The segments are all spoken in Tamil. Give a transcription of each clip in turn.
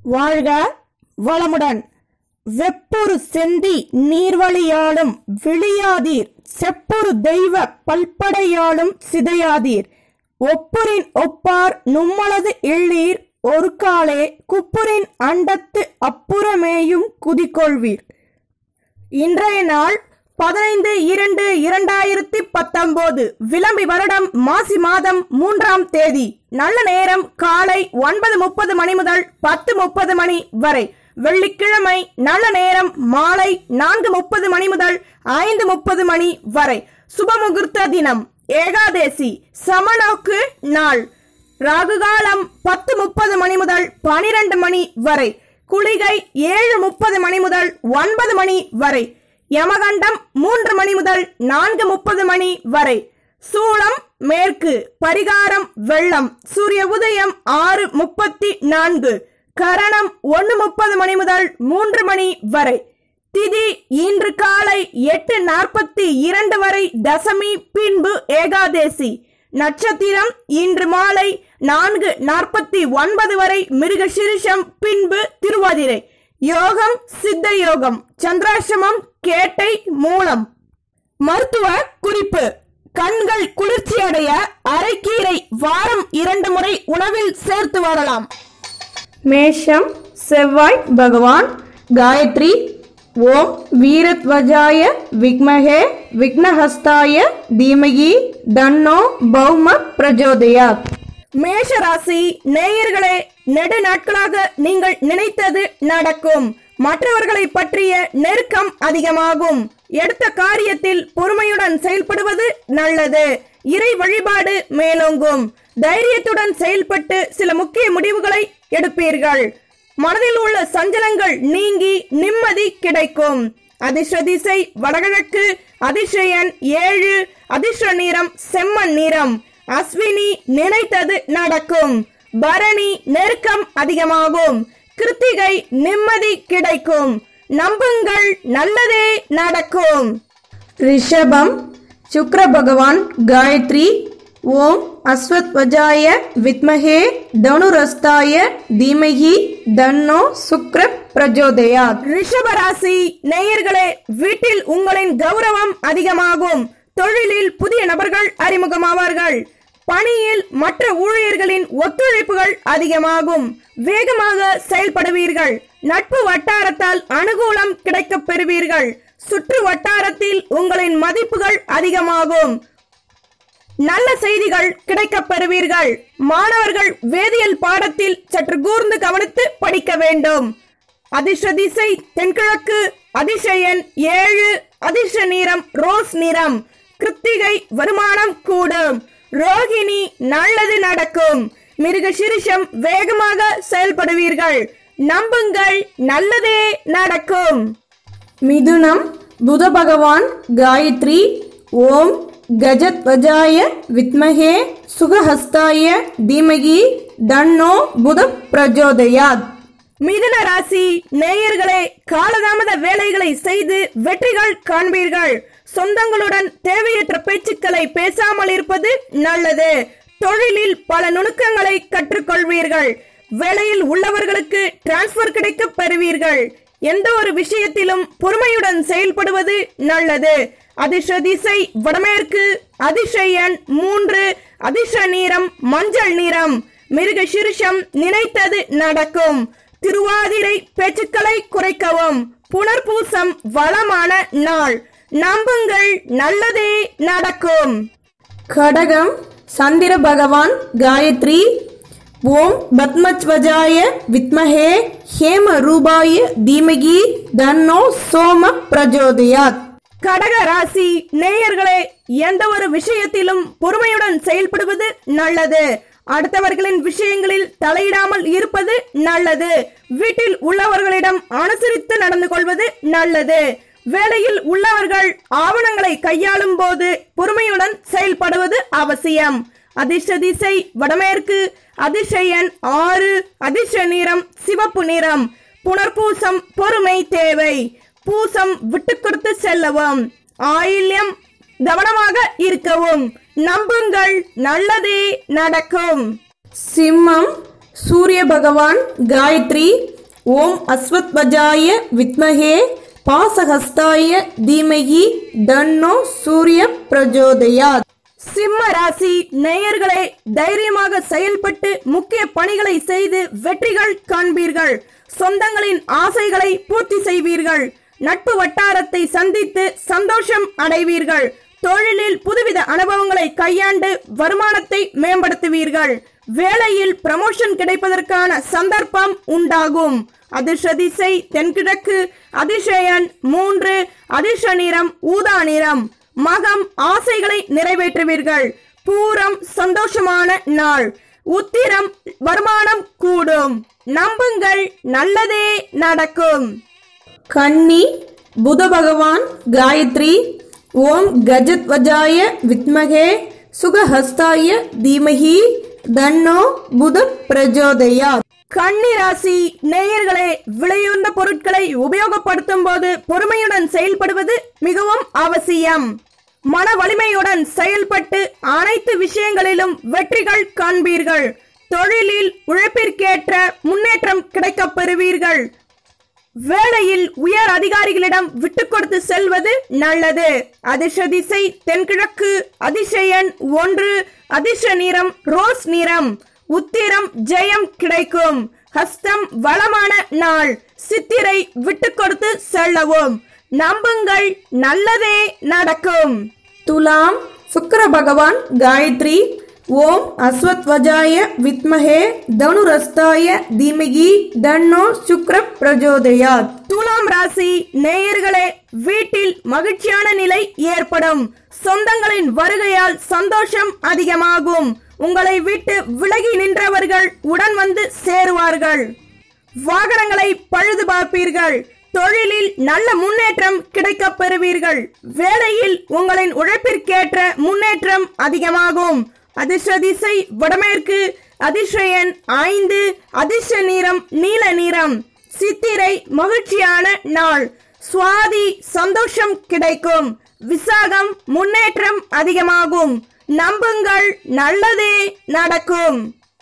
வாழ்க வளமுடன் வெப்பொரு செந்தி நீர்வழியாலும் விழியாதீர் செப்பொரு தெய்வ பல்படையாலும் சிதையாதீர் ஒப்புரின் ஒப்பார் நும்மளது எள்ளீர் ஒரு காலே குப்புரின் அண்டத்து அப்புறமேயும் குதிக்கொள்வீர் இன்றைய நாள் பதினைந்து இரண்டு இரண்டாயிரத்தி பத்தொன்பது விளம்பி வருடம் மாசி மாதம் மூன்றாம் தேதி நல்ல நேரம் காலை ஒன்பது முப்பது மணி முதல் பத்து முப்பது மணி வரை வெள்ளிக்கிழமை நல்ல நேரம் மாலை நான்கு முப்பது மணி முதல் ஐந்து முப்பது மணி வரை சுபமுகூர்த்த தினம் ஏகாதேசி சமநோக்கு நாள் ராகுகாலம் பத்து முப்பது மணி முதல் பனிரெண்டு மணி வரை குளிகை ஏழு முப்பது மணி முதல் ஒன்பது மணி வரை யமகண்டம் மூன்று மணி முதல் நான்கு முப்பது மணி வரை சூளம் மேற்கு பரிகாரம் வெள்ளம் சூரிய உதயம் ஆறு முப்பத்தி நான்கு கரணம் ஒன்று முப்பது மணி முதல் மூன்று மணி வரை திதி இன்று காலை எட்டு நாற்பத்தி இரண்டு வரை தசமி பின்பு ஏகாதேசி நட்சத்திரம் இன்று மாலை நான்கு நாற்பத்தி ஒன்பது வரை மிருகசிரிஷம் பின்பு திருவாதிரை யோகம் சித்த யோகம் சந்திராசிரமம் கேட்டை மூலம் மருத்துவ குறிப்பு கண்கள் குளிர்ச்சி அடைய அரைக்கீரை வாரம் இரண்டு முறை உணவில் சேர்த்து வரலாம் மேஷம் செவ்வாய் பகவான் காயத்ரி ஓம் வீரத்வஜாய விக்மஹே விக்னஹஸ்தாய தீமகி தன்னோ பௌம பிரஜோதயாத் மேஷ ராசி நேயர்களே நெடு நாட்களாக நீங்கள் நினைத்தது நடக்கும் மற்றவர்களை பற்றிய நெருக்கம் அதிகமாகும் எடுத்த காரியத்தில் பொறுமையுடன் செயல்படுவது நல்லது இறை வழிபாடு மேலோங்கும் தைரியத்துடன் செயல்பட்டு சில முக்கிய முடிவுகளை எடுப்பீர்கள் மனதில் உள்ள சஞ்சலங்கள் நீங்கி நிம்மதி கிடைக்கும் அதிர்ஷ்ட திசை வடகிழக்கு அதிர்ஷ்டயன் ஏழு அதிர்ஷ்ட நிறம் செம்மண் நிறம் அஸ்வினி நினைத்தது நடக்கும் பரணி நெருக்கம் அதிகமாகும் கிருத்திகை நிம்மதி கிடைக்கும் நம்புங்கள் நல்லதே நடக்கும் ரிஷபம் சுக்ர பகவான் காயத்ரி ஓம் அஸ்வத்வஜாய வித்மஹே தனுரஸ்தாய தீமகி தன்னோ சுக்ர பிரஜோதயாத் ரிஷப ராசி நேயர்களே வீட்டில் உங்களின் கௌரவம் அதிகமாகும் தொழிலில் புதிய நபர்கள் அறிமுகமாவார்கள் பணியில் மற்ற ஊழியர்களின் ஒத்துழைப்புகள் அதிகமாகும் வேகமாக செயல்படுவீர்கள் நட்பு வட்டாரத்தால் அனுகூலம் கிடைக்கப் பெறுவீர்கள் சுற்று வட்டாரத்தில் உங்களின் மதிப்புகள் அதிகமாகும் நல்ல செய்திகள் கிடைக்கப் பெறுவீர்கள் மாணவர்கள் வேதியியல் பாடத்தில் சற்று கூர்ந்து கவனித்து படிக்க வேண்டும் அதிர்ஷ்ட திசை தென்கிழக்கு அதிர்ஷ்ட எண் ஏழு அதிர்ஷ்ட நிறம் ரோஸ் நிறம் கிருத்திகை வருமானம் கூடும் ரோகிணி நல்லது நடக்கும் மிருக சிரிஷம் வேகமாக செயல்படுவீர்கள் நம்புங்கள் நல்லதே நடக்கும் மிதுனம் புத பகவான் காயத்ரி ஓம் கஜத்வஜாய வித்மஹே சுகஹஸ்தாய தீமகி தன்னோ புத பிரஜோதயாத் மிதுன ராசி நேயர்களே காலதாமத வேலைகளை செய்து வெற்றிகள் காண்பீர்கள் சொந்தங்களுடன் தேவையற்ற பேச்சுக்களை பேசாமல் இருப்பது நல்லது தொழிலில் பல நுணுக்கங்களை கற்றுக்கொள்வீர்கள் வேலையில் உள்ளவர்களுக்கு டிரான்ஸ்பர் கிடைக்க பெறுவீர்கள் எந்த ஒரு விஷயத்திலும் பொறுமையுடன் செயல்படுவது நல்லது அதிர்ஷ்ட திசை வடமேற்கு அதிர்ஷ்ட எண் மூன்று அதிர்ஷ்ட நிறம் மஞ்சள் நிறம் மிருக சிறுஷம் நினைத்தது நடக்கும் திருவாதிரை பேச்சுக்களை குறைக்கவும் புனர்பூசம் வளமான நாள் நம்புங்கள் நல்லதே நடக்கும் கடகம் சந்திர பகவான் காயத்ரி ஓம் பத்மத்வஜாய வித்மஹே ஹேம ரூபாய தீமகி தன்னோ சோம பிரஜோதயாத் கடக ராசி நேயர்களே எந்த ஒரு விஷயத்திலும் பொறுமையுடன் செயல்படுவது நல்லது அடுத்தவர்களின் விஷயங்களில் தலையிடாமல் இருப்பது நல்லது வீட்டில் உள்ளவர்களிடம் அனுசரித்து நடந்து கொள்வது நல்லது வேலையில் உள்ளவர்கள் ஆவணங்களை கையாளும் போது பொறுமையுடன் செயல்படுவது அவசியம் அதிர்ஷ்ட திசை வடமேற்கு அதிர்ஷ்ட எண் ஆறு அதிர்ஷ்ட நிறம் சிவப்பு நிறம் புனர்பூசம் பொறுமை தேவை பூசம் விட்டு கொடுத்து செல்லவும் ஆயில்யம் கவனமாக இருக்கவும் நம்புங்கள் நல்லதே நடக்கும் சிம்மம் சூரிய பகவான் காயத்ரி ஓம் அஸ்வத்வஜாய வித்மகே பாசஹஸ்தாய தீமகி தன்னோ சூரிய பிரஜோதயாத் சிம்ம ராசி நேயர்களே தைரியமாக செயல்பட்டு முக்கிய பணிகளை செய்து வெற்றிகள் காண்பீர்கள் சொந்தங்களின் ஆசைகளை பூர்த்தி செய்வீர்கள் நட்பு வட்டாரத்தை சந்தித்து சந்தோஷம் அடைவீர்கள் தொழிலில் புதுவித அனுபவங்களை கையாண்டு வருமானத்தை மேம்படுத்துவீர்கள் வேலையில் ப்ரமோஷன் கிடைப்பதற்கான சந்தர்ப்பம் உண்டாகும் அதிர்ஷ்ட திசை தென்கிழக்கு அதிசயன் மூன்று அதிர்ஷ்ட நிறம் ஊதா நிறம் மகம் ஆசைகளை நிறைவேற்றுவீர்கள் பூரம் சந்தோஷமான நாள் உத்திரம் வருமானம் கூடும் நம்புங்கள் நல்லதே நடக்கும் கன்னி புத பகவான் காயத்ரி ஓம் கஜத்வஜாய வித்மகே சுகஹஸ்தாய தீமகி தன்னோ புத பிரஜோதயா கன்னி ராசி நேயர்களே விலையுந்த பொருட்களை உபயோகப்படுத்தும் போது பொறுமையுடன் செயல்படுவது மிகவும் அவசியம் மன வலிமையுடன் செயல்பட்டு அனைத்து விஷயங்களிலும் வெற்றிகள் காண்பீர்கள் தொழிலில் உழைப்பிற்கேற்ற முன்னேற்றம் கிடைக்கப் பெறுவீர்கள் வேலையில் உயர் அதிகாரிகளிடம் விட்டு கொடுத்து செல்வது நல்லது அதிர்ஷ்ட திசை தென்கிழக்கு அதிசயன் ஒன்று அதிர்ஷ்ட நிறம் ரோஸ் நிறம் உத்திரம் ஜெயம் கிடைக்கும் ஹஸ்தம் வளமான நாள் சித்திரை விட்டு கொடுத்து செல்லவும் நம்புங்கள் நல்லதே நடக்கும் துலாம் சுக்கிர பகவான் காயத்ரி ஓம் அஸ்வத்வஜாய வித்மஹே தனுரஸ்தாய தீமகி தன்னோ சுக்ர பிரஜோதயாத் துலாம் ராசி நேயர்களே வீட்டில் மகிழ்ச்சியான நிலை ஏற்படும் சொந்தங்களின் வருகையால் சந்தோஷம் அதிகமாகும் உங்களை விட்டு விலகி நின்றவர்கள் உடன் வந்து சேருவார்கள் வாகனங்களை பழுது பார்ப்பீர்கள் தொழிலில் நல்ல முன்னேற்றம் கிடைக்கப் பெறுவீர்கள் வேலையில் உங்களின் உழைப்பிற்கேற்ற முன்னேற்றம் அதிகமாகும் அதிர்ஷ்ட திசை வடமேற்கு அதிர்ஷ்ட எண் ஐந்து அதிர்ஷ்ட நிறம் நீல நிறம் சித்திரை மகிழ்ச்சியான நாள் சுவாதி சந்தோஷம் கிடைக்கும் விசாகம் முன்னேற்றம் அதிகமாகும் நம்புங்கள் நல்லதே நடக்கும்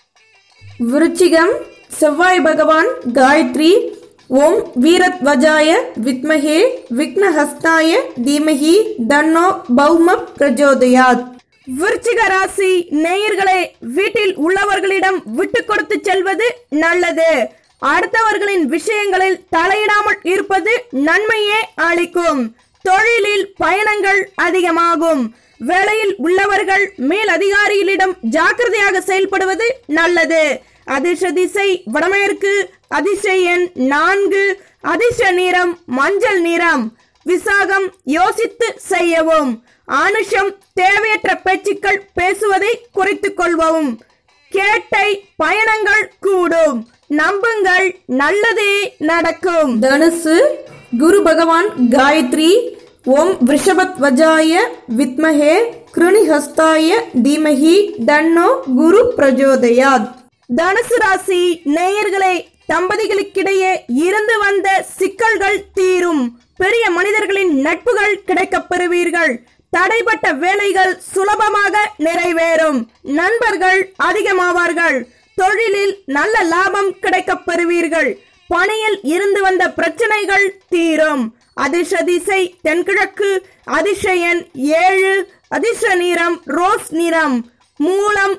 விருச்சிகம் செவ்வாய் பகவான் காயத்ரி ஓம் வீரத்வஜாய வித்மகே விக்னஹஸ்தாய தீமகி தன்னோ பௌம பிரஜோதயாத் விருச்சிக ராசி நேயர்களே வீட்டில் உள்ளவர்களிடம் விட்டு கொடுத்து செல்வது நல்லது அடுத்தவர்களின் விஷயங்களில் தலையிடாமல் இருப்பது நன்மையே அளிக்கும் தொழிலில் பயணங்கள் அதிகமாகும் வேலையில் உள்ளவர்கள் மேல் அதிகாரிகளிடம் ஜாக்கிரதையாக செயல்படுவது நல்லது அதிர்ஷ்ட திசை வடமேற்கு அதிர்ஷ்ட எண் நான்கு அதிர்ஷ்ட நிறம் மஞ்சள் நிறம் விசாகம் யோசித்து செய்யவும் ஆனுஷம் தேவையற்ற பேச்சுக்கள் பேசுவதை குறைத்துக் கொள்வோம் கேட்டை பயணங்கள் கூடும் நம்புங்கள் நல்லதே நடக்கும் தனுசு குரு பகவான் காயத்ரி ஓம் விஷபத்வஜாய வித்மஹே கிருணிஹஸ்தாய தீமஹி தன்னோ குரு பிரஜோதயாத் தனுசு ராசி நேயர்களே தம்பதிகளுக்கிடையே இருந்து வந்த சிக்கல்கள் தீரும் பெரிய மனிதர்களின் நட்புகள் கிடைக்கப் பெறுவீர்கள் தடைப்பட்ட வேலைகள் சுலபமாக நிறைவேறும் நண்பர்கள் அதிகமாவார்கள் தொழிலில் நல்ல லாபம் கிடைக்கப் பெறுவீர்கள் பணியில் இருந்து வந்த பிரச்சனைகள் தீரும் அதிர்ஷ்ட திசை தென்கிழக்கு அதிர்ஷ்ட எண் ஏழு அதிர்ஷ்ட நிறம் ரோஸ் நிறம் மூலம்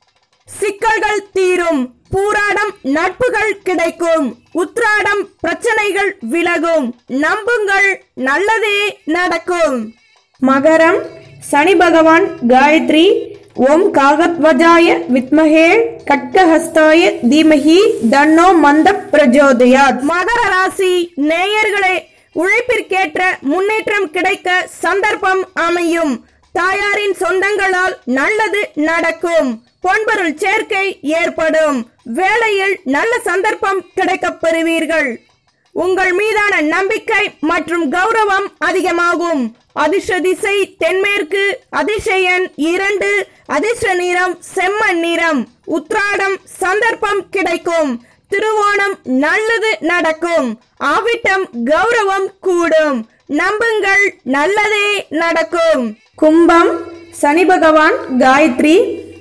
சிக்கல்கள் தீரும் பூராடம் நட்புகள் கிடைக்கும் உத்ராடம் பிரச்சனைகள் விலகும் நம்புங்கள் நல்லதே நடக்கும் மகரம் சனி பகவான் காயத்ரி ஓம் காகத்வஜாய வித்மஹே கட்கஹஸ்தாய தீமஹி தன்னோ மந்த பிரஜோதயாத் மகர ராசி நேயர்களே உழைப்பிற்கேற்ற முன்னேற்றம் கிடைக்க சந்தர்ப்பம் அமையும் தாயாரின் சொந்தங்களால் நல்லது நடக்கும் பொன்பொருள் சேர்க்கை ஏற்படும் வேலையில் நல்ல சந்தர்ப்பம் கிடைக்கப் பெறுவீர்கள் உங்கள் மீதான நம்பிக்கை மற்றும் கௌரவம் அதிகமாகும் அதிர்ஷ்ட திசை தென்மேற்கு அதிர்ஷ்ட எண் இரண்டு அதிர்ஷ்ட நிறம் செம்மண் நிறம் உத்ராடம் சந்தர்ப்பம் கிடைக்கும் திருவோணம் நல்லது நடக்கும் ஆவிட்டம் கௌரவம் கூடும் நம்புங்கள் நல்லதே நடக்கும் கும்பம் சனி பகவான் காயத்ரி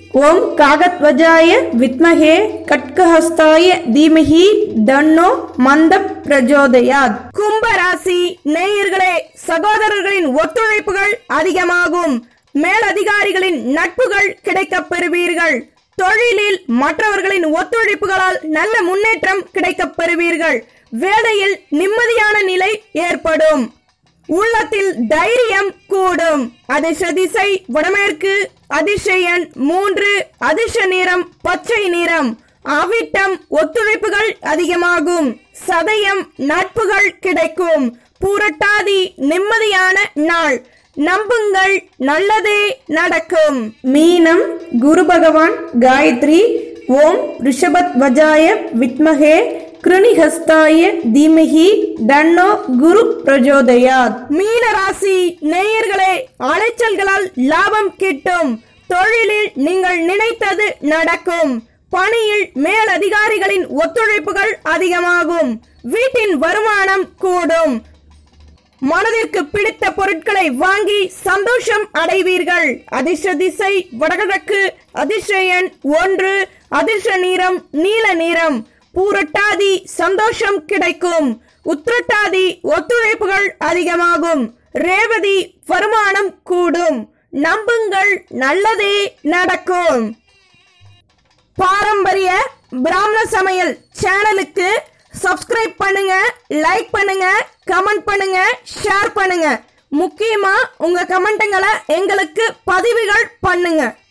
ஓம் காகத்வஜாய வித்மஹே கட்கஹஸ்தாய தீமஹி தன்னோ மந்த பிரஜோதயாத் கும்பராசி நேயர்களே சகோதரர்களின் ஒத்துழைப்புகள் அதிகமாகும் மேலதிகாரிகளின் நட்புகள் கிடைக்கப் பெறுவீர்கள் தொழிலில் மற்றவர்களின் ஒத்துழைப்புகளால் நல்ல முன்னேற்றம் கிடைக்கப் பெறுவீர்கள் வேலையில் நிம்மதியான நிலை ஏற்படும் உள்ளத்தில் தைரியம் கூடும் அதிர்ஷ்ட திசை வடமேற்கு அதிர்ஷ்ட எண் மூன்று அதிர்ஷ்ட நிறம் பச்சை நிறம் அவிட்டம் ஒத்துழைப்புகள் அதிகமாகும் சதயம் நட்புகள் கிடைக்கும் பூரட்டாதி நிம்மதியான நாள் நம்புங்கள் நல்லதே நடக்கும் மீனம் குரு பகவான் காயத்ரி ஓம் ரிஷபத் வஜாய வித்மகே கிருணிஹஸ்தாய தீமகி தன்னோ குரு பிரஜோதயாத் மீன ராசி நேயர்களே அலைச்சல்களால் லாபம் கிட்டும் தொழிலில் நீங்கள் நினைத்தது நடக்கும் பணியில் மேலதிகாரிகளின் ஒத்துழைப்புகள் அதிகமாகும் வீட்டின் வருமானம் கூடும் மனதிற்கு பிடித்த பொருட்களை வாங்கி சந்தோஷம் அடைவீர்கள் அதிர்ஷ்ட திசை வடகிழக்கு அதிர்ஷ்ட எண் ஒன்று அதிர்ஷ்ட நிறம் நீல நிறம் பூரட்டாதி சந்தோஷம் கிடைக்கும் உத்திரட்டாதி ஒத்துழைப்புகள் அதிகமாகும் ரேவதி வருமானம் கூடும் நம்புங்கள் நல்லதே நடக்கும் பாரம்பரிய பிராமண சமையல் சேனலுக்கு சப்ஸ்கிரைப் பண்ணுங்க லைக் பண்ணுங்க கமெண்ட் பண்ணுங்க ஷேர் பண்ணுங்க முக்கியமா உங்க கமெண்ட்டுங்களை எங்களுக்கு பதிவுகள் பண்ணுங்க